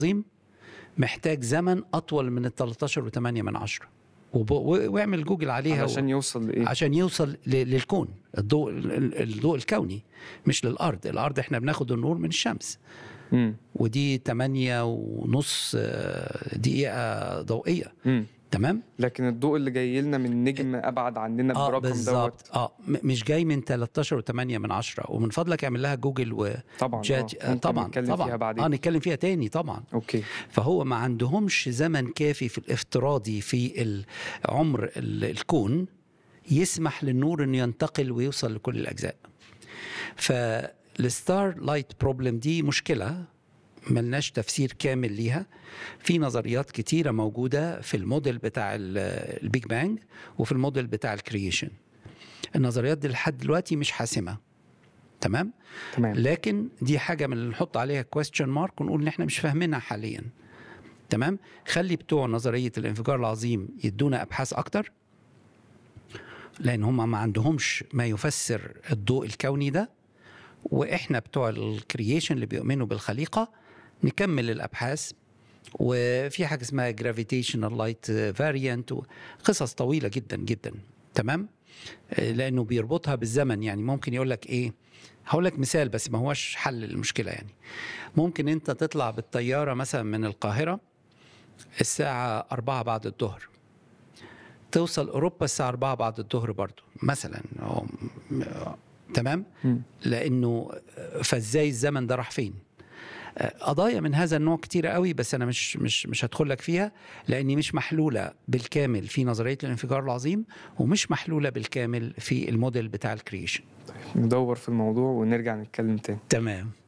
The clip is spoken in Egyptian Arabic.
العظيم محتاج زمن اطول من ال 13 و8 من عشرة وب- و- واعمل جوجل عليها عشان يوصل لايه عشان يوصل ل- للكون الضوء ال- الضوء الكوني مش للارض الارض احنا بناخد النور من الشمس مم. ودي 8 ونص آه، دقيقة ضوئية مم. تمام؟ لكن الضوء اللي جاي لنا من نجم ابعد عننا اه برقم دوت بالظبط اه م- مش جاي من 13 و8 من عشرة ومن فضلك اعمل لها جوجل طبعا وجات آه. ممكن طبعا نتكلم طبعا فيها بعدين اه نتكلم فيها تاني طبعا اوكي فهو ما عندهمش زمن كافي في الافتراضي في ال- عمر ال- الكون يسمح للنور انه ينتقل ويوصل لكل الاجزاء فالستار لايت بروبلم دي مشكله ملناش تفسير كامل ليها في نظريات كتيرة موجودة في الموديل بتاع ال- البيج بانج وفي الموديل بتاع الكرييشن النظريات دي لحد دلوقتي مش حاسمة تمام تمام لكن دي حاجه من اللي نحط عليها كويستشن مارك ونقول ان احنا مش فاهمينها حاليا تمام خلي بتوع نظريه الانفجار العظيم يدونا ابحاث اكتر لان هم ما عندهمش ما يفسر الضوء الكوني ده واحنا بتوع الكرييشن اللي بيؤمنوا بالخليقه نكمل الابحاث وفي حاجه اسمها جرافيتيشنال لايت فاريانت قصص طويله جدا جدا تمام آه، لانه بيربطها بالزمن يعني ممكن يقول لك ايه هقول لك مثال بس ما هوش حل للمشكله يعني ممكن انت تطلع بالطياره مثلا من القاهره الساعه 4 بعد الظهر توصل اوروبا الساعه 4 بعد الظهر برضو مثلا أو م- تمام مم. لانه فازاي الزمن ده راح فين قضايا من هذا النوع كتيرة قوي بس انا مش مش مش هدخل لك فيها لاني مش محلوله بالكامل في نظريه الانفجار العظيم ومش محلوله بالكامل في الموديل بتاع الكرييشن ندور في الموضوع ونرجع نتكلم تاني تمام